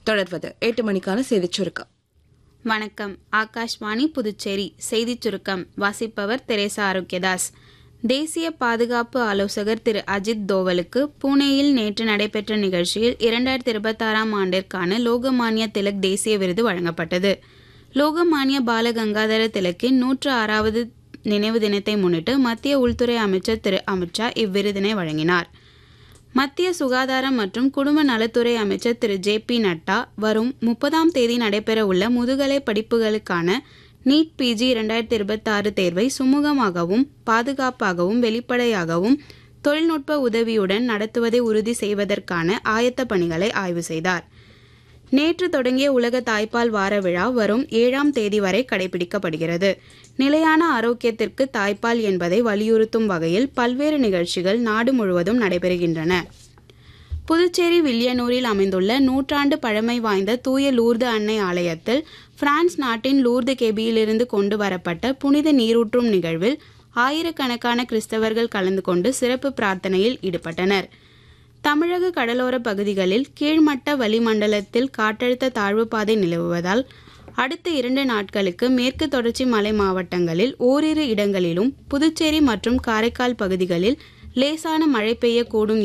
தொடர்வது எட்டு மணிக்கான செய்திச் சுருக்கம் வணக்கம் ஆகாஷ்வாணி புதுச்சேரி செய்திச் சுருக்கம் வாசிப்பவர் தெரேசா ஆரோக்கியதாஸ் தேசிய பாதுகாப்பு ஆலோசகர் திரு அஜித் தோவலுக்கு புனேயில் நேற்று நடைபெற்ற நிகழ்ச்சியில் இரண்டாயிரத்தி இருபத்தாறாம் ஆண்டிற்கான லோகமானிய திலக் தேசிய விருது வழங்கப்பட்டது லோகமானிய பாலகங்காதர திலக்கின் நூற்று ஆறாவது நினைவு தினத்தை முன்னிட்டு மத்திய உள்துறை அமைச்சர் திரு அமித்ஷா இவ்விருதினை வழங்கினார் மத்திய சுகாதாரம் மற்றும் குடும்ப நலத்துறை அமைச்சர் திரு ஜே பி நட்டா வரும் முப்பதாம் தேதி நடைபெறவுள்ள முதுகலை படிப்புகளுக்கான நீட் பிஜி இரண்டாயிரத்தி இருபத்தாறு தேர்வை சுமூகமாகவும் பாதுகாப்பாகவும் வெளிப்படையாகவும் தொழில்நுட்ப உதவியுடன் நடத்துவதை உறுதி செய்வதற்கான ஆயத்த பணிகளை ஆய்வு செய்தார் நேற்று தொடங்கிய உலக தாய்ப்பால் வார விழா வரும் ஏழாம் தேதி வரை கடைபிடிக்கப்படுகிறது நிலையான ஆரோக்கியத்திற்கு தாய்ப்பால் என்பதை வலியுறுத்தும் வகையில் பல்வேறு நிகழ்ச்சிகள் நாடு முழுவதும் நடைபெறுகின்றன புதுச்சேரி வில்லியனூரில் அமைந்துள்ள நூற்றாண்டு பழமை வாய்ந்த தூய லூர்து அன்னை ஆலயத்தில் பிரான்ஸ் நாட்டின் லூர்து கெபியிலிருந்து கொண்டு வரப்பட்ட புனித நீரூற்றும் நிகழ்வில் ஆயிரக்கணக்கான கிறிஸ்தவர்கள் கலந்து கொண்டு சிறப்பு பிரார்த்தனையில் ஈடுபட்டனர் தமிழக கடலோர பகுதிகளில் கீழ்மட்ட வளிமண்டலத்தில் காற்றழுத்த தாழ்வு பாதை நிலவுவதால் அடுத்த இரண்டு நாட்களுக்கு மேற்கு தொடர்ச்சி மலை மாவட்டங்களில் ஓரிரு இடங்களிலும் புதுச்சேரி மற்றும் காரைக்கால் பகுதிகளில் லேசான மழை பெய்யக்கூடும்